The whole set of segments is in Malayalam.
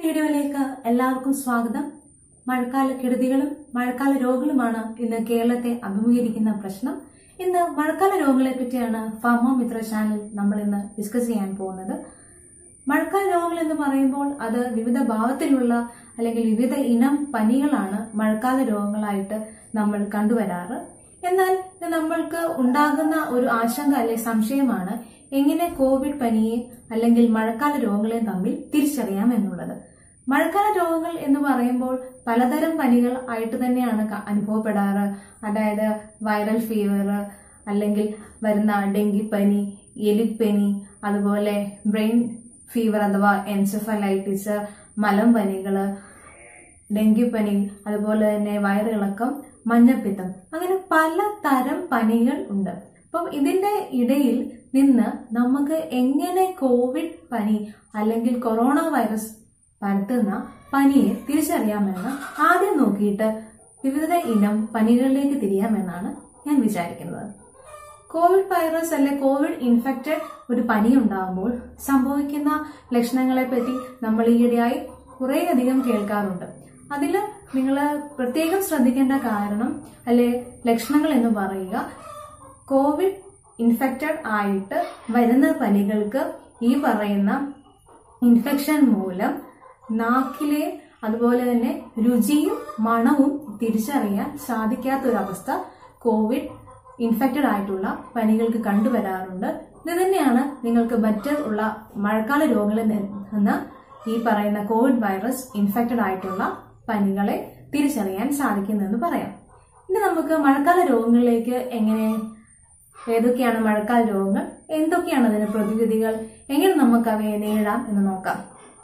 വീഡിയോയിലേക്ക് എല്ലാവർക്കും സ്വാഗതം മഴക്കാല കെടുതികളും മഴക്കാല രോഗങ്ങളുമാണ് ഇന്ന് കേരളത്തെ അഭിമുഖീകരിക്കുന്ന പ്രശ്നം ഇന്ന് മഴക്കാല രോഗങ്ങളെ പറ്റിയാണ് ഫാമോമിത്ര ചാനൽ നമ്മൾ ഇന്ന് ഡിസ്കസ് ചെയ്യാൻ പോകുന്നത് മഴക്കാല രോഗങ്ങൾ എന്ന് പറയുമ്പോൾ അത് വിവിധ ഭാവത്തിലുള്ള അല്ലെങ്കിൽ വിവിധ ഇനം പനികളാണ് മഴക്കാല രോഗങ്ങളായിട്ട് നമ്മൾ കണ്ടുവരാറ് എന്നാൽ ഇത് നമ്മൾക്ക് ഉണ്ടാകുന്ന ഒരു ആശങ്ക അല്ലെ സംശയമാണ് എങ്ങനെ കോവിഡ് പനിയെ അല്ലെങ്കിൽ മഴക്കാല രോഗങ്ങളെയും തമ്മിൽ തിരിച്ചറിയാം എന്നുള്ളത് മഴക്കാല രോഗങ്ങൾ എന്ന് പറയുമ്പോൾ പലതരം പനികൾ ആയിട്ട് തന്നെയാണ് ക- അനുഭവപ്പെടാറ് അതായത് വൈറൽ ഫീവർ അല്ലെങ്കിൽ വരുന്ന ഡെങ്കിപ്പനി എലിപ്പനി അതുപോലെ ബ്രെയിൻ ഫീവർ അഥവാ എൻസെഫലൈറ്റിസ് മലമ്പനികള് ഡെങ്കിപ്പനി അതുപോലെ തന്നെ വയറിളക്കം മഞ്ഞപ്പിത്തം അങ്ങനെ പല തരം പനികൾ ഉണ്ട് അപ്പം ഇതിന്റെ ഇടയിൽ നിന്ന് നമുക്ക് എങ്ങനെ കോവിഡ് പനി അല്ലെങ്കിൽ കൊറോണ വൈറസ് പരത്തുന്ന പനിയെ തിരിച്ചറിയാമെന്ന് ആദ്യം നോക്കിയിട്ട് വിവിധ ഇനം പനികളിലേക്ക് തിരിയാമെന്നാണ് ഞാൻ വിചാരിക്കുന്നത് കോവിഡ് വൈറസ് അല്ലെ കോവിഡ് ഇൻഫെക്റ്റഡ് ഒരു പനി ഉണ്ടാകുമ്പോൾ സംഭവിക്കുന്ന ലക്ഷണങ്ങളെ പറ്റി നമ്മൾ ഈയിടെയായി കുറേയധികം കേൾക്കാറുണ്ട് അതിൽ നിങ്ങൾ പ്രത്യേകം ശ്രദ്ധിക്കേണ്ട കാരണം അല്ലെ ലക്ഷണങ്ങൾ എന്ന് പറയുക കോവിഡ് ഇൻഫെക്റ്റഡ് ആയിട്ട് വരുന്ന പനികൾക്ക് ഈ പറയുന്ന ഇൻഫെക്ഷൻ മൂലം നാക്കിലെ അതുപോലെ തന്നെ രുചിയും മണവും തിരിച്ചറിയാൻ സാധിക്കാത്തൊരവസ്ഥ കോവിഡ് ഇൻഫെക്റ്റഡ് ആയിട്ടുള്ള പനികൾക്ക് കണ്ടുവരാറുണ്ട് ഇത് തന്നെയാണ് നിങ്ങൾക്ക് മറ്റ് ഉള്ള മഴക്കാല രോഗങ്ങളിൽ നിന്ന് ഈ പറയുന്ന കോവിഡ് വൈറസ് ഇൻഫെക്റ്റഡ് ആയിട്ടുള്ള പനികളെ തിരിച്ചറിയാൻ സാധിക്കുന്നതെന്ന് പറയാം ഇനി നമുക്ക് മഴക്കാല രോഗങ്ങളിലേക്ക് എങ്ങനെ ഏതൊക്കെയാണ് മഴക്കാല രോഗങ്ങൾ എന്തൊക്കെയാണ് അതിന് പ്രതിവിധികൾ എങ്ങനെ നമുക്ക് അവയെ നേരിടാം എന്ന് നോക്കാം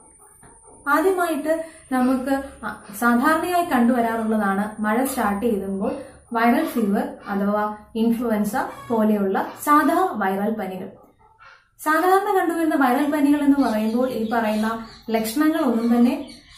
ആദ്യമായിട്ട് നമുക്ക് അ- സാധാരണയായി കണ്ടുവരാറുള്ളതാണ് മഴ സ്റ്റാർട്ട് ചെയ്യുമ്പോൾ വൈറൽ ഫീവർ അഥവാ ഇൻഫ്ലുവൻസ പോലെയുള്ള സാധാ വൈറൽ പനികൾ സാധാരണ കണ്ടുവരുന്ന വൈറൽ പനികൾ എന്ന് പറയുമ്പോൾ ഈ പറയുന്ന ലക്ഷണങ്ങളൊന്നും തന്നെ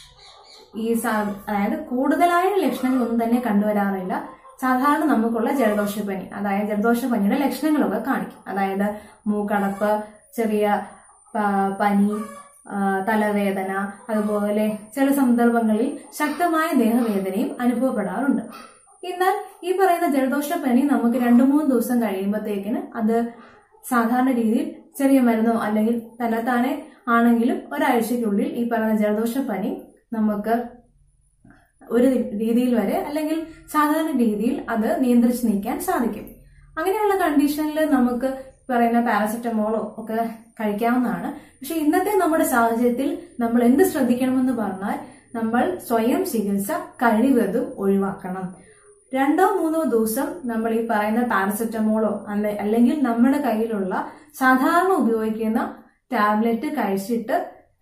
ഈ സാ- അതായത് കൂടുതലായ ലക്ഷണങ്ങളൊന്നും തന്നെ കണ്ടുവരാറില്ല സാധാരണ നമുക്കുള്ള ജലദോഷപ്പനി അതായത് ജലദോഷപ്പനിയുടെ ലക്ഷണങ്ങളൊക്കെ കാണിക്കും അതായത് മൂക്കടപ്പ് ചെറിയ പ- പനി ആ, തലവേദന അതുപോലെ ചില സന്ദർഭങ്ങളിൽ ശക്തമായ ദേഹവേദനയും അനുഭവപ്പെടാറുണ്ട് എന്നാൽ ഈ പറയുന്ന ജലദോഷപ്പനി നമുക്ക് രണ്ടു മൂന്ന് ദിവസം കഴിയുമ്പോഴത്തേക്കിന് അത് സാധാരണ രീതിയിൽ ചെറിയ മരുന്നോ അല്ലെങ്കിൽ തന്നെത്താനെ ആണെങ്കിലും ഒരാഴ്ചയ്ക്കുള്ളിൽ ഈ പറയുന്ന ജലദോഷപ്പനി നമുക്ക് ഒരു രീതിയിൽ വരെ അല്ലെങ്കിൽ സാധാരണ രീതിയിൽ അത് നിയന്ത്രിച്ച് നീക്കാൻ സാധിക്കും അങ്ങനെയുള്ള കണ്ടീഷനിൽ നമുക്ക് പറയുന്ന പാരസെറ്റമോളോ ഒക്കെ കഴിക്കാവുന്നതാണ് പക്ഷെ ഇന്നത്തെ നമ്മുടെ സാഹചര്യത്തിൽ നമ്മൾ എന്ത് ശ്രദ്ധിക്കണമെന്ന് പറഞ്ഞാൽ നമ്മൾ സ്വയം ചികിത്സ കഴിവതും ഒഴിവാക്കണം രണ്ടോ മൂന്നോ ദിവസം നമ്മൾ ഈ പറയുന്ന പാരസെറ്റമോളോ അല്ലെ അല്ലെങ്കിൽ നമ്മുടെ കയ്യിലുള്ള സാധാരണ ഉപയോഗിക്കുന്ന ടാബ്ലറ്റ് കഴിച്ചിട്ട്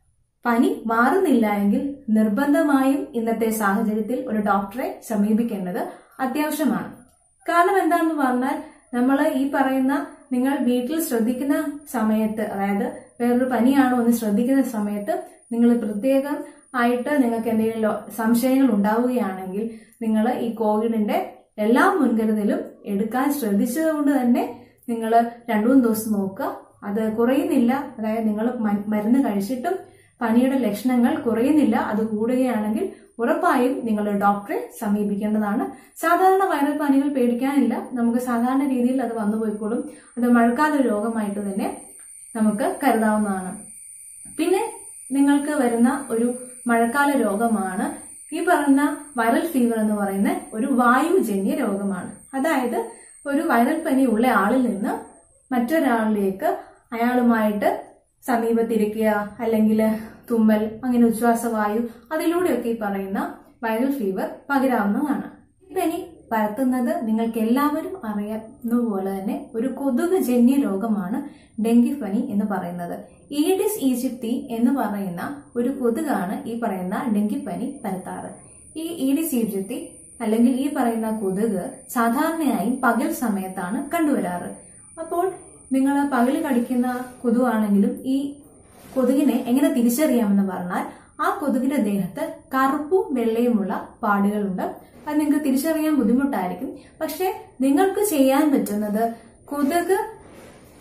പനി മാറുന്നില്ല എങ്കിൽ നിർബന്ധമായും ഇന്നത്തെ സാഹചര്യത്തിൽ ഒരു ഡോക്ടറെ സമീപിക്കേണ്ടത് അത്യാവശ്യമാണ് കാരണം എന്താണെന്ന് പറഞ്ഞാൽ നമ്മൾ ഈ പറയുന്ന നിങ്ങൾ വീട്ടിൽ ശ്രദ്ധിക്കുന്ന സമയത്ത് അതായത് വേറൊരു പനിയാണോ എന്ന് ശ്രദ്ധിക്കുന്ന സമയത്ത് നിങ്ങൾ പ്രത്യേകം ആയിട്ട് നിങ്ങൾക്ക് എന്തെങ്കിലും ലോ- സംശയങ്ങൾ ഉണ്ടാവുകയാണെങ്കിൽ നിങ്ങൾ ഈ കോവിഡിന്റെ എല്ലാ മുൻകരുതലും എടുക്കാൻ ശ്രദ്ധിച്ചതുകൊണ്ട് തന്നെ നിങ്ങൾ രണ്ടു മൂന്ന് ദിവസം നോക്കുക അത് കുറയുന്നില്ല അതായത് നിങ്ങൾ മ- മരുന്ന് കഴിച്ചിട്ടും പനിയുടെ ലക്ഷണങ്ങൾ കുറയുന്നില്ല അത് കൂടുകയാണെങ്കിൽ ഉറപ്പായും നിങ്ങൾ ഡോക്ടറെ സമീപിക്കേണ്ടതാണ് സാധാരണ വൈറൽ പനികൾ പേടിക്കാനില്ല നമുക്ക് സാധാരണ രീതിയിൽ അത് വന്നു പോയിക്കോളും അത് മഴക്കാല രോഗമായിട്ട് തന്നെ നമുക്ക് കരുതാവുന്നതാണ് പിന്നെ നിങ്ങൾക്ക് വരുന്ന ഒരു മഴക്കാല രോഗമാണ് ഈ പറയുന്ന വൈറൽ ഫീവർ എന്ന് പറയുന്ന ഒരു വായുജന്യ രോഗമാണ് അതായത് ഒരു വൈറൽ പനി ഉള്ള ആളിൽ നിന്ന് മറ്റൊരാളിലേക്ക് അയാളുമായിട്ട് സമീപത്തിരിക്കുക അല്ലെങ്കിൽ തുമ്മൽ അങ്ങനെ ഉച്ഛ്വാസവായു അതിലൂടെയൊക്കെ ഈ പറയുന്ന വൈറൽ ഫീവർ പകരാവുന്നതാണ് ഈ പനി പരത്തുന്നത് നിങ്ങൾക്ക് എല്ലാവരും അറിയുന്ന പോലെ തന്നെ ഒരു കൊതുകജന്യ രോഗമാണ് ഡെങ്കിപ്പനി എന്ന് പറയുന്നത് ഈഡിസ് ഈജിപ്തി എന്ന് പറയുന്ന ഒരു കൊതുകാണ് ഈ പറയുന്ന ഡെങ്കിപ്പനി പരത്താറ് ഈ ഈഡിസ് ഈജിപ്തി അല്ലെങ്കിൽ ഈ പറയുന്ന കൊതുക് സാധാരണയായി പകൽ സമയത്താണ് കണ്ടുവരാറ് അപ്പോൾ നിങ്ങൾ പകൽ കടിക്കുന്ന കൊതുവാണെങ്കിലും ഈ കൊതുകിനെ എങ്ങനെ തിരിച്ചറിയാമെന്ന് പറഞ്ഞാൽ ആ കൊതുകിന്റെ ദേഹത്ത് കറുപ്പും വെള്ളയുമുള്ള പാടുകളുണ്ട് അത് നിങ്ങൾക്ക് തിരിച്ചറിയാൻ ബുദ്ധിമുട്ടായിരിക്കും പക്ഷെ നിങ്ങൾക്ക് ചെയ്യാൻ പറ്റുന്നത് കൊതുക്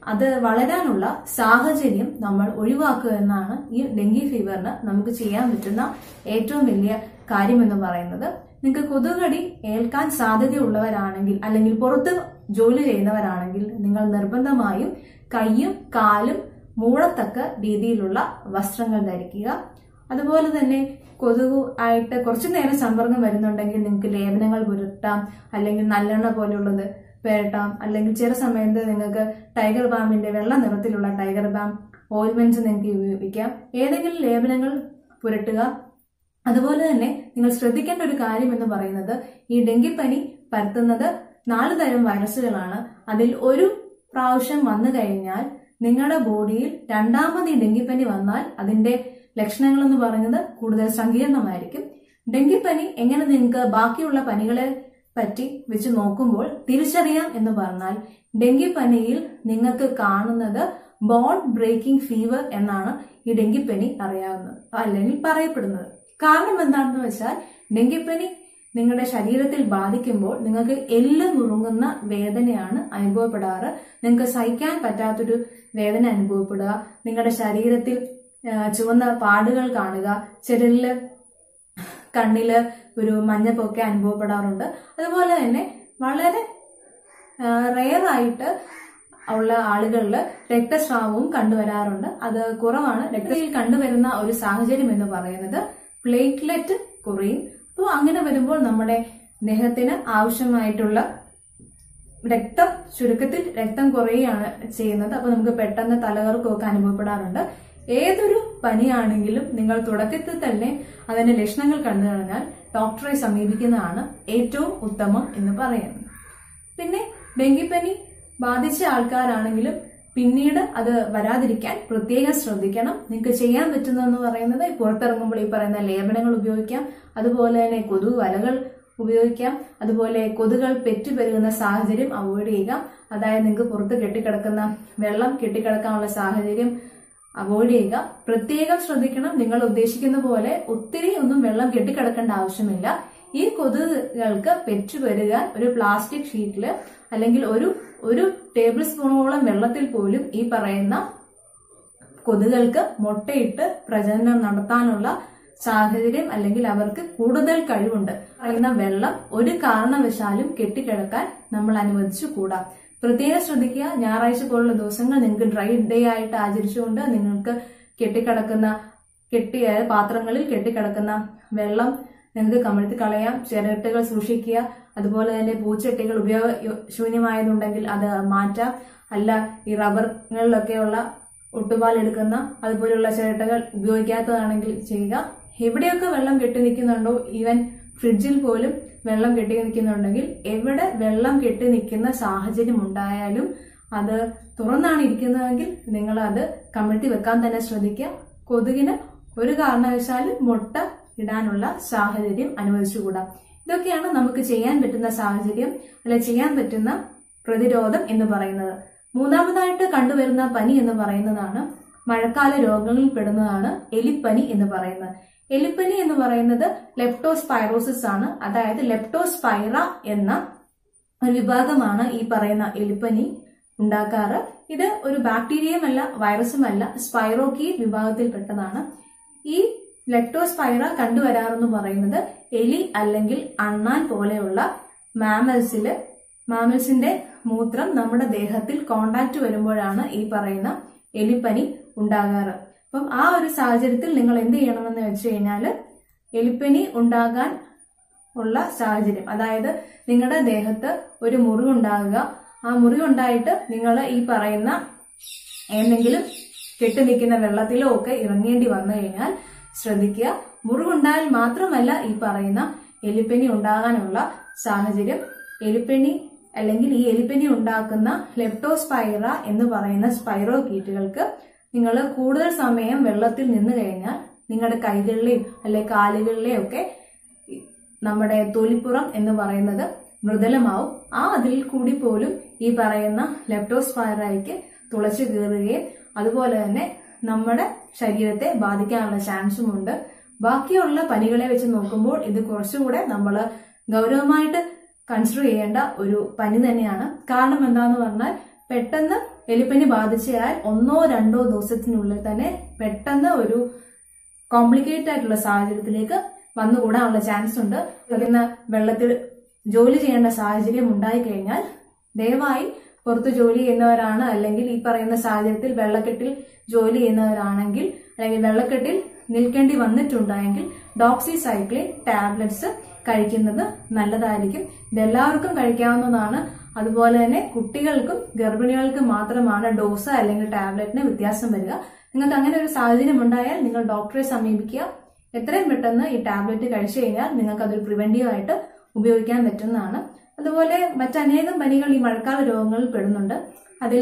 അത് വളരാനുള്ള സാഹചര്യം നമ്മൾ ഒഴിവാക്കുക എന്നാണ് ഈ ഡെങ്കി ഫീവറിന് നമുക്ക് ചെയ്യാൻ പറ്റുന്ന ഏറ്റവും വലിയ കാര്യം എന്ന് പറയുന്നത് നിങ്ങൾക്ക് കൊതുകടി ഏൽക്കാൻ സാധ്യതയുള്ളവരാണെങ്കിൽ അല്ലെങ്കിൽ പുറത്ത് ജോലി ചെയ്യുന്നവരാണെങ്കിൽ നിങ്ങൾ നിർബന്ധമായും കൈയും കാലും മൂടത്തക്ക രീതിയിലുള്ള വസ്ത്രങ്ങൾ ധരിക്കുക അതുപോലെ തന്നെ കൊതുകു ആയിട്ട് കുറച്ചു നേരം സമ്പർക്കം വരുന്നുണ്ടെങ്കിൽ നിങ്ങൾക്ക് ലേപനങ്ങൾ പുരട്ടാം അല്ലെങ്കിൽ നല്ലെണ്ണ പോലുള്ളത് പുരട്ടാം അല്ലെങ്കിൽ ചില സമയത്ത് നിങ്ങൾക്ക് ടൈഗർ ബാമിന്റെ വെള്ള നിറത്തിലുള്ള ടൈഗർ ബാം ഓയിൽമെന്റ്സ് നിങ്ങൾക്ക് ഉപയോഗിക്കാം ഏതെങ്കിലും ലേപനങ്ങൾ പുരട്ടുക അതുപോലെ തന്നെ നിങ്ങൾ ശ്രദ്ധിക്കേണ്ട ഒരു കാര്യം എന്ന് പറയുന്നത് ഈ ഡെങ്കിപ്പനി പരത്തുന്നത് നാല് തരം വൈറസുകളാണ് അതിൽ ഒരു പ്രാവശ്യം വന്നു കഴിഞ്ഞാൽ നിങ്ങളുടെ ബോഡിയിൽ രണ്ടാമത് ഈ ഡെങ്കിപ്പനി വന്നാൽ അതിന്റെ ലക്ഷണങ്ങൾ എന്ന് പറയുന്നത് കൂടുതൽ സങ്കീർണമായിരിക്കും ഡെങ്കിപ്പനി എങ്ങനെ നിങ്ങൾക്ക് ബാക്കിയുള്ള പനികളെ പറ്റി വെച്ച് നോക്കുമ്പോൾ തിരിച്ചറിയാം എന്ന് പറഞ്ഞാൽ ഡെങ്കിപ്പനിയിൽ നിങ്ങൾക്ക് കാണുന്നത് ബോൺ ബ്രേക്കിംഗ് ഫീവർ എന്നാണ് ഈ ഡെങ്കിപ്പനി അറിയാവുന്നത് അല്ലെങ്കിൽ പറയപ്പെടുന്നത് കാരണം എന്താണെന്ന് വെച്ചാൽ ഡെങ്കിപ്പനി നിങ്ങളുടെ ശരീരത്തിൽ ബാധിക്കുമ്പോൾ നിങ്ങൾക്ക് എല്ല് നുറുങ്ങുന്ന വേദനയാണ് അനുഭവപ്പെടാറ് നിങ്ങൾക്ക് സഹിക്കാൻ പറ്റാത്തൊരു വേദന അനുഭവപ്പെടുക നിങ്ങളുടെ ശരീരത്തിൽ ആ, ചുവന്ന പാടുകൾ കാണുക ചിരലില് കണ്ണില് ഒരു മഞ്ഞപ്പൊക്കെ അനുഭവപ്പെടാറുണ്ട് അതുപോലെ തന്നെ വളരെ റെയർ ആയിട്ട് ഉള്ള ആളുകളിൽ രക്തസ്രാവവും കണ്ടുവരാറുണ്ട് അത് കുറവാണ് രക്തത്തിൽ കണ്ടുവരുന്ന ഒരു സാഹചര്യം എന്ന് പറയുന്നത് പ്ലേറ്റ്ലെറ്റ് കുറയും അപ്പോൾ അങ്ങനെ വരുമ്പോൾ നമ്മുടെ ദേഹത്തിന് ആവശ്യമായിട്ടുള്ള രക്തം ചുരുക്കത്തിൽ രക്തം കുറയുകയാണ് ചെയ്യുന്നത് അപ്പൊ നമുക്ക് പെട്ടെന്ന് തലകറക്കമൊക്കെ അനുഭവപ്പെടാറുണ്ട് ഏതൊരു പനിയാണെങ്കിലും നിങ്ങൾ തുടക്കത്തിൽ തന്നെ അതിന്റെ ലക്ഷണങ്ങൾ കണ്ടു കഴിഞ്ഞാൽ ഡോക്ടറെ സമീപിക്കുന്നതാണ് ഏറ്റവും ഉത്തമം എന്ന് പറയുന്നത് പിന്നെ ഡെങ്കിപ്പനി ബാധിച്ച ആൾക്കാരാണെങ്കിലും പിന്നീട് അത് വരാതിരിക്കാൻ പ്രത്യേകം ശ്രദ്ധിക്കണം നിങ്ങൾക്ക് ചെയ്യാൻ പറ്റുന്നതെന്ന് പറയുന്നത് ഈ പുറത്തിറങ്ങുമ്പോൾ ഈ പറയുന്ന ലേപനങ്ങൾ ഉപയോഗിക്കാം അതുപോലെ തന്നെ കൊതുക് വലകൾ ഉപയോഗിക്കാം അതുപോലെ കൊതുകൾ പെറ്റുപെരുകുന്ന സാഹചര്യം അവോയ്ഡ് ചെയ്യുക അതായത് നിങ്ങൾക്ക് പുറത്ത് കെട്ടിക്കിടക്കുന്ന വെള്ളം കെട്ടിക്കിടക്കാനുള്ള സാഹചര്യം അവോയ്ഡ് ചെയ്യുക പ്രത്യേകം ശ്രദ്ധിക്കണം നിങ്ങൾ ഉദ്ദേശിക്കുന്ന പോലെ ഒത്തിരി ഒന്നും വെള്ളം കെട്ടിക്കിടക്കേണ്ട ആവശ്യമില്ല ഈ കൊതുകുകൾക്ക് പെറ്റുപെരുകാൻ ഒരു പ്ലാസ്റ്റിക് ഷീറ്റില് അല്ലെങ്കിൽ ഒരു ഒരു ടേബിൾ സ്പൂണോളം വെള്ളത്തിൽ പോലും ഈ പറയുന്ന കൊതുകൾക്ക് മുട്ടയിട്ട് പ്രജനനം നടത്താനുള്ള സാഹചര്യം അല്ലെങ്കിൽ അവർക്ക് കൂടുതൽ കഴിവുണ്ട് പറയുന്ന വെള്ളം ഒരു കാരണവശാലും കെട്ടിക്കിടക്കാൻ നമ്മൾ അനുവദിച്ചു കൂടാ പ്രത്യേകം ശ്രദ്ധിക്കുക ഞായറാഴ്ച പോലുള്ള ദിവസങ്ങൾ നിങ്ങൾക്ക് ഡ്രൈ ഡേ ആയിട്ട് ആചരിച്ചുകൊണ്ട് നിങ്ങൾക്ക് കെട്ടിക്കിടക്കുന്ന കെട്ടിയ പാത്രങ്ങളിൽ കെട്ടിക്കിടക്കുന്ന വെള്ളം നിങ്ങൾക്ക് കമഴ്ത്തി കളയാം ചിരട്ടകൾ സൂക്ഷിക്കുക അതുപോലെ തന്നെ പൂച്ചട്ടികൾ ഉപയോഗ ശൂന്യമായതുണ്ടെങ്കിൽ അത് മാറ്റാം അല്ല ഈ റബ്ബറുകളിലൊക്കെയുള്ള ഒട്ടുപാൽ എടുക്കുന്ന അതുപോലെയുള്ള ചിരട്ടകൾ ഉപയോഗിക്കാത്തതാണെങ്കിൽ ചെയ്യുക എവിടെയൊക്കെ വെള്ളം കെട്ടി നിൽക്കുന്നുണ്ടോ ഈവൻ ഫ്രിഡ്ജിൽ പോലും വെള്ളം കെട്ടി നിൽക്കുന്നുണ്ടെങ്കിൽ എവിടെ വെള്ളം കെട്ടി നിൽക്കുന്ന സാഹചര്യം ഉണ്ടായാലും അത് തുറന്നാണ് ഇരിക്കുന്നതെങ്കിൽ നിങ്ങൾ അത് കമഴ്ത്തി വെക്കാൻ തന്നെ ശ്രദ്ധിക്കുക കൊതുകിന് ഒരു കാരണവശാലും മുട്ട ഇടാനുള്ള സാഹചര്യം അനുവദിച്ചുകൂടാ ഇതൊക്കെയാണ് നമുക്ക് ചെയ്യാൻ പറ്റുന്ന സാഹചര്യം അല്ലെ ചെയ്യാൻ പറ്റുന്ന പ്രതിരോധം എന്ന് പറയുന്നത് മൂന്നാമതായിട്ട് കണ്ടുവരുന്ന പനി എന്ന് പറയുന്നതാണ് മഴക്കാല രോഗങ്ങളിൽ പെടുന്നതാണ് എലിപ്പനി എന്ന് പറയുന്നത് എലിപ്പനി എന്ന് പറയുന്നത് ലെപ്റ്റോസ്പൈറോസിസ് ആണ് അതായത് ലെപ്റ്റോസ്പൈറ എന്ന ഒരു വിഭാഗമാണ് ഈ പറയുന്ന എലിപ്പനി ഉണ്ടാക്കാറ് ഇത് ഒരു ബാക്ടീരിയമല്ല വൈറസുമല്ല സ്പൈറോക്കി വിഭാഗത്തിൽപ്പെട്ടതാണ് ഈ ലെക്ടോസ്പൈറ കണ്ടുവരാറെന്ന് പറയുന്നത് എലി അല്ലെങ്കിൽ അണ്ണാൻ പോലെയുള്ള മാമൽസില് മാമൽസിന്റെ മൂത്രം നമ്മുടെ ദേഹത്തിൽ കോണ്ടാക്ട് വരുമ്പോഴാണ് ഈ പറയുന്ന എലിപ്പനി ഉണ്ടാകാറ് അപ്പം ആ ഒരു സാഹചര്യത്തിൽ നിങ്ങൾ എന്ത് ചെയ്യണമെന്ന് വെച്ച് കഴിഞ്ഞാല് എലിപ്പനി ഉണ്ടാകാൻ ഉള്ള സാഹചര്യം അതായത് നിങ്ങളുടെ ദേഹത്ത് ഒരു മുറിവുണ്ടാകുക ആ മുറിവുണ്ടായിട്ട് നിങ്ങൾ ഈ പറയുന്ന എന്തെങ്കിലും കെട്ടി നിൽക്കുന്ന വെള്ളത്തിലോ ഒക്കെ ഇറങ്ങേണ്ടി വന്നു കഴിഞ്ഞാൽ ശ്രദ്ധിക്കുക മുറിവുണ്ടായാൽ മാത്രമല്ല ഈ പറയുന്ന എലിപ്പനി ഉണ്ടാകാനുള്ള സാഹചര്യം എലിപ്പനി അല്ലെങ്കിൽ ഈ എലിപ്പനി ഉണ്ടാക്കുന്ന ലെപ്റ്റോസ്പൈറ എന്ന് പറയുന്ന സ്പൈറോ കീറ്റുകൾക്ക് നിങ്ങൾ കൂടുതൽ സമയം വെള്ളത്തിൽ നിന്ന് കഴിഞ്ഞാൽ നിങ്ങളുടെ കൈകളിലെയും അല്ലെ കാലുകളിലെയും ഒക്കെ ഈ നമ്മുടെ തൊലിപ്പുറം എന്ന് പറയുന്നത് മൃദുലമാവും ആ അതിൽ കൂടി പോലും ഈ പറയുന്ന ലെപ്റ്റോസ്പൈറയ്ക്ക് തുളച്ചു കയറുകയും അതുപോലെ തന്നെ നമ്മുടെ ശരീരത്തെ ബാധിക്കാനുള്ള ചാൻസും ഉണ്ട് ബാക്കിയുള്ള പനികളെ വെച്ച് നോക്കുമ്പോൾ ഇത് കുറച്ചുകൂടെ നമ്മൾ ഗൗരവമായിട്ട് കൺസിഡർ ചെയ്യേണ്ട ഒരു പനി തന്നെയാണ് കാരണം എന്താന്ന് പറഞ്ഞാൽ പെട്ടെന്ന് എലിപ്പനി ബാധിച്ചാൽ ഒന്നോ രണ്ടോ ദിവസത്തിനുള്ളിൽ തന്നെ പെട്ടെന്ന് ഒരു കോംപ്ലിക്കേറ്റഡ് ആയിട്ടുള്ള സാഹചര്യത്തിലേക്ക് വന്നുകൂടാനുള്ള ചാൻസ് ഉണ്ട് ഇന്ന് വെള്ളത്തിൽ ജോലി ചെയ്യേണ്ട സാഹചര്യം ഉണ്ടായി കഴിഞ്ഞാൽ ദയവായി പുറത്ത് ജോലി ചെയ്യുന്നവരാണ് അല്ലെങ്കിൽ ഈ പറയുന്ന സാഹചര്യത്തിൽ വെള്ളക്കെട്ടിൽ ജോലി ചെയ്യുന്നവരാണെങ്കിൽ അല്ലെങ്കിൽ വെള്ളക്കെട്ടിൽ നിൽക്കേണ്ടി വന്നിട്ടുണ്ടെങ്കിൽ ഡോക്സി സൈക്ലിൻ ടാബ്ലറ്റ്സ് കഴിക്കുന്നത് നല്ലതായിരിക്കും ഇതെല്ലാവർക്കും കഴിക്കാവുന്നതാണ് അതുപോലെ തന്നെ കുട്ടികൾക്കും ഗർഭിണികൾക്കും മാത്രമാണ് ഡോസ് അല്ലെങ്കിൽ ടാബ്ലറ്റിന് വ്യത്യാസം വരിക നിങ്ങൾക്ക് അങ്ങനെ ഒരു സാഹചര്യം ഉണ്ടായാൽ നിങ്ങൾ ഡോക്ടറെ സമീപിക്കുക എത്രയും പെട്ടെന്ന് ഈ ടാബ്ലറ്റ് കഴിച്ചു കഴിഞ്ഞാൽ നിങ്ങൾക്ക് അതൊരു പ്രിവെന്റീവ് ആയിട്ട് ഉപയോഗിക്കാൻ പറ്റുന്നതാണ് അതുപോലെ മറ്റനേകം പനികൾ ഈ മഴക്കാല രോഗങ്ങളിൽ പെടുന്നുണ്ട് അതിൽ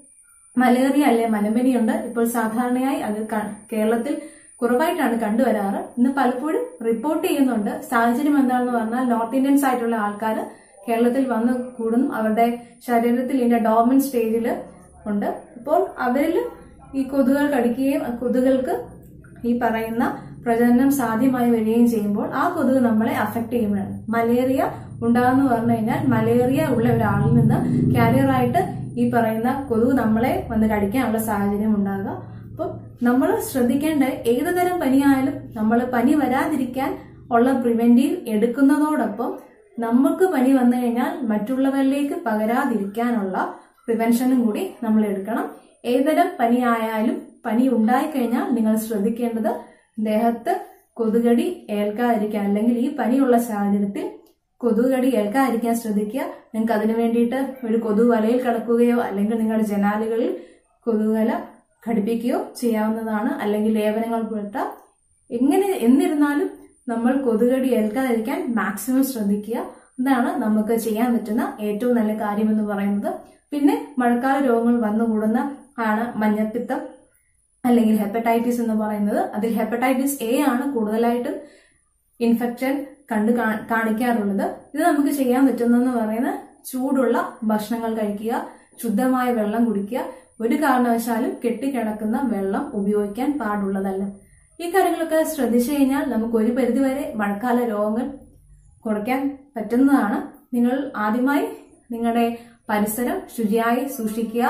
മലേറിയ അല്ലെ മലമ്പനിയുണ്ട് ഇപ്പോൾ സാധാരണയായി അത് ക- കേരളത്തിൽ കുറവായിട്ടാണ് കണ്ടുവരാറ് ഇന്ന് പലപ്പോഴും റിപ്പോർട്ട് ചെയ്യുന്നുണ്ട് സാഹചര്യം എന്താണെന്ന് പറഞ്ഞാൽ നോർത്ത് ഇന്ത്യൻസ് ആയിട്ടുള്ള ആൾക്കാർ കേരളത്തിൽ വന്ന് കൂടുന്നു അവരുടെ ശരീരത്തിൽ ഇതിന്റെ ഡോർമൻ സ്റ്റേജിൽ ഉണ്ട് അപ്പോൾ അവരിൽ ഈ കൊതുകുകൾ കടിക്കുകയും ആ കൊതുകൾക്ക് ഈ പറയുന്ന പ്രജനനം സാധ്യമായി വരികയും ചെയ്യുമ്പോൾ ആ കൊതുക് നമ്മളെ അഫക്ട് ചെയ്യുമ്പോഴാണ് മലേറിയ ഉണ്ടാകുന്ന പറഞ്ഞു കഴിഞ്ഞാൽ മലേറിയ ഉള്ള ഒരാളിൽ നിന്ന് കാരിയറായിട്ട് ഈ പറയുന്ന കൊതുക് നമ്മളെ വന്ന് കടിക്കാനുള്ള സാഹചര്യം ഉണ്ടാകുക അപ്പം നമ്മൾ ശ്രദ്ധിക്കേണ്ട ഏത് തരം പനിയായാലും നമ്മൾ പനി വരാതിരിക്കാൻ ഉള്ള പ്രിവെന്റീവ് എടുക്കുന്നതോടൊപ്പം നമുക്ക് പനി വന്നു കഴിഞ്ഞാൽ മറ്റുള്ളവരിലേക്ക് പകരാതിരിക്കാനുള്ള പ്രിവെൻഷനും കൂടി നമ്മൾ എടുക്കണം ഏതരം പനിയായാലും പനി ഉണ്ടായിക്കഴിഞ്ഞാൽ നിങ്ങൾ ശ്രദ്ധിക്കേണ്ടത് ദേഹത്ത് കൊതുകടി ഏൽക്കാതിരിക്കാൻ അല്ലെങ്കിൽ ഈ പനിയുള്ള സാഹചര്യത്തിൽ കൊതുകടി ഏൽക്കാതിരിക്കാൻ ശ്രദ്ധിക്കുക നിങ്ങൾക്ക് അതിനു വേണ്ടിയിട്ട് ഒരു കൊതുക് വലയിൽ കിടക്കുകയോ അല്ലെങ്കിൽ നിങ്ങളുടെ ജനാലുകളിൽ കൊതുകുവല ഘടിപ്പിക്കുകയോ ചെയ്യാവുന്നതാണ് അല്ലെങ്കിൽ ലേപനങ്ങൾ പുരട്ടാം എങ്ങനെ എന്നിരുന്നാലും നമ്മൾ കൊതുകടി ഏൽക്കാതിരിക്കാൻ മാക്സിമം ശ്രദ്ധിക്കുക ഇതാണ് നമുക്ക് ചെയ്യാൻ പറ്റുന്ന ഏറ്റവും നല്ല കാര്യം എന്ന് പറയുന്നത് പിന്നെ മഴക്കാല രോഗങ്ങൾ വന്നുകൂടുന്ന ആണ് മഞ്ഞപ്പിത്തം അല്ലെങ്കിൽ ഹെപ്പറ്റൈറ്റിസ് എന്ന് പറയുന്നത് അതിൽ ഹെപ്പറ്റൈറ്റിസ് എ ആണ് കൂടുതലായിട്ടും ഇൻഫെക്ഷൻ കണ്ടു കാ- കാണിക്കാറുള്ളത് ഇത് നമുക്ക് ചെയ്യാൻ പറ്റുന്നതെന്ന് പറയുന്നത് ചൂടുള്ള ഭക്ഷണങ്ങൾ കഴിക്കുക ശുദ്ധമായ വെള്ളം കുടിക്കുക ഒരു കാരണവശാലും കെട്ടിക്കിടക്കുന്ന വെള്ളം ഉപയോഗിക്കാൻ പാടുള്ളതല്ല ഈ കാര്യങ്ങളൊക്കെ ശ്രദ്ധിച്ചു കഴിഞ്ഞാൽ നമുക്ക് ഒരു പരിധിവരെ മഴക്കാല രോഗങ്ങൾ കുറയ്ക്കാൻ പറ്റുന്നതാണ് നിങ്ങൾ ആദ്യമായി നിങ്ങളുടെ പരിസരം ശുചിയായി സൂക്ഷിക്കുക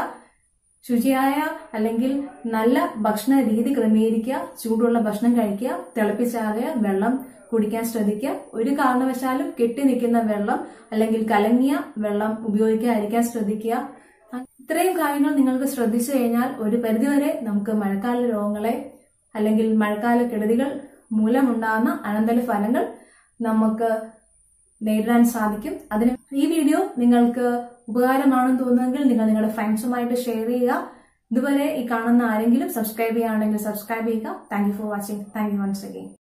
ശുചിയായ അല്ലെങ്കിൽ നല്ല ഭക്ഷണ രീതി ക്രമീകരിക്കുക ചൂടുള്ള ഭക്ഷണം കഴിക്കുക തിളപ്പിച്ചാറിയ വെള്ളം കുടിക്കാൻ ശ്രദ്ധിക്കുക ഒരു കാരണവശാലും കെട്ടി നിൽക്കുന്ന വെള്ളം അല്ലെങ്കിൽ കലങ്ങിയ വെള്ളം ഉപയോഗിക്കാതിരിക്കാൻ ശ്രദ്ധിക്കുക ഇത്രയും കാര്യങ്ങൾ നിങ്ങൾക്ക് ശ്രദ്ധിച്ചു കഴിഞ്ഞാൽ ഒരു പരിധിവരെ നമുക്ക് മഴക്കാല രോഗങ്ങളെ അല്ലെങ്കിൽ മഴക്കാല കെടുതികൾ മൂലമുണ്ടാകുന്ന അനന്തര ഫലങ്ങൾ നമുക്ക് നേരിടാൻ സാധിക്കും അതിന് ഈ വീഡിയോ നിങ്ങൾക്ക് ഉപകാരമാണെന്ന് തോന്നുമെങ്കിൽ നിങ്ങൾ നിങ്ങളുടെ ഫ്രണ്ട്സുമായിട്ട് ഷെയർ ചെയ്യുക ഇതുവരെ ഈ കാണുന്ന ആരെങ്കിലും സബ്സ്ക്രൈബ് ചെയ്യുകയാണെങ്കിൽ സബ്സ്ക്രൈബ് ചെയ്യുക thank you for watching thank you once again